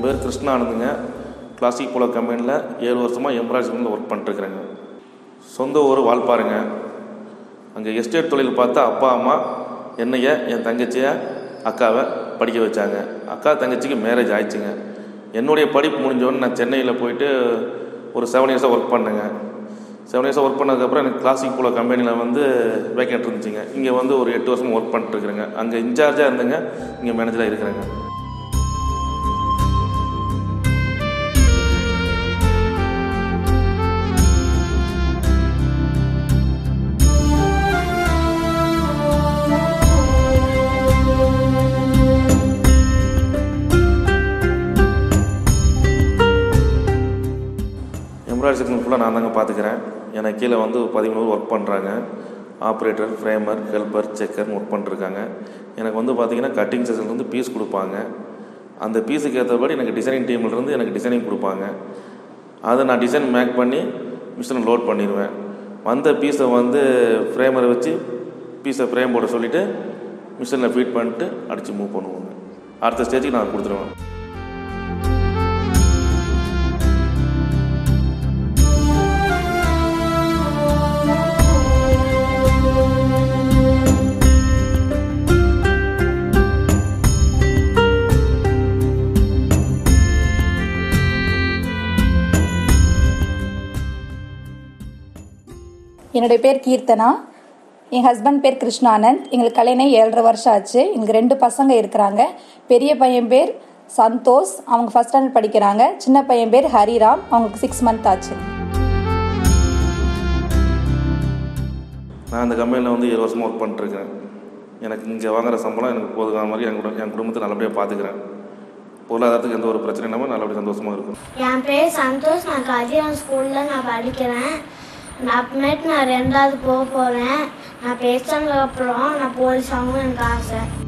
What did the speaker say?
என் பேர் கிருஷ்ணானந்துங்க classic polo கம்பெனியில் ஏழு வருஷமாக எம்ப்ராய்டரிங்கில் ஒர்க் பண்ணிட்டுருக்குறேங்க சொந்த ஊர் வால்பாறைங்க அங்கே எஸ்டேட் தொழில் பார்த்தா அப்பா அம்மா என்னைய என் தங்கச்சியை அக்காவை படிக்க வச்சாங்க அக்கா தங்கச்சிக்கு மேரேஜ் ஆயிடுச்சுங்க என்னுடைய படிப்பு முடிஞ்சோடனே நான் சென்னையில் போயிட்டு ஒரு செவன் இயர்ஸாக ஒர்க் பண்ணேங்க செவன் இயர்ஸாக ஒர்க் பண்ணதுக்கப்புறம் எனக்கு கிளாசிக் போல கம்பெனியில் வந்து வேக்கண்ட் இருந்துச்சுங்க இங்கே வந்து ஒரு எட்டு வருஷம் ஒர்க் பண்ணிட்டுருக்குறேங்க அங்கே இன்சார்ஜாக இருந்தேங்க இங்கே மேனேஜராக இருக்கிறேங்க எம்ப்ராய்டரி செக்ஷன் ஃபுல்லாக நான் தாங்க பார்த்துக்கிறேன் எனக்கு கீழே வந்து பதிமூணு ஒர்க் பண்ணுறாங்க ஆப்ரேட்டர் ஃப்ரேமர் ஹெல்ப்பர் செக்கர்னு ஒர்க் பண்ணிருக்காங்க எனக்கு வந்து பார்த்திங்கன்னா கட்டிங் செக்ஷன் வந்து பீஸ் கொடுப்பாங்க அந்த பீஸுக்கு ஏற்றபடி எனக்கு டிசைனிங் டீம்லேருந்து எனக்கு டிசைனிங் கொடுப்பாங்க அதை நான் டிசைன் மேக் பண்ணி மிஷினில் லோட் பண்ணிடுவேன் வந்த பீஸை வந்து ஃப்ரேமரை வச்சு பீஸை ஃப்ரேம் போட சொல்லிவிட்டு மிஷினில் ஃபீட் பண்ணிட்டு அடித்து மூவ் பண்ணுவோங்க அடுத்த ஸ்டேஜுக்கு நான் கொடுத்துருவேன் என்னுடைய பேர் கீர்த்தனா என் ஹஸ்பண்ட் பேர் கிருஷ்ணானந்த் எங்களுக்கு கல்யாணம் ஏழரை வருஷம் ஆச்சு எங்களுக்கு ரெண்டு பசங்க இருக்கிறாங்க பெரிய பையன் பேர் சந்தோஷ் அவங்க ஃபஸ்ட் ஸ்டாண்டர்ட் படிக்கிறாங்க சின்ன பையன் பேர் ஹரிராம் அவங்களுக்கு சிக்ஸ் மந்த் ஆச்சு நான் அந்த கம்பெனியில் வந்து ஏழு வருஷமாக ஒர்க் பண்ணிட்டுருக்கேன் எனக்கு இங்கே வாங்குற சம்பளம் எனக்கு போதுமான மாதிரி என் குடும் என் குடும்பத்தை நல்லபடியாக பார்த்துக்கிறேன் பொருளாதாரத்துக்கு எந்த ஒரு பிரச்சனை இல்லாமல் நல்லபடியாக சந்தோஷமாக இருக்கும் என் பேர் சந்தோஷ் நான் கதிரவன் ஸ்கூலில் நான் படிக்கிறேன் நான் அப்புறமேட்டு நான் ரெண்டாவது போக போகிறேன் நான் பேசினதுக்கு அப்புறம் நான் போலீஸ் ஆகணும் எனக்கு ஆசை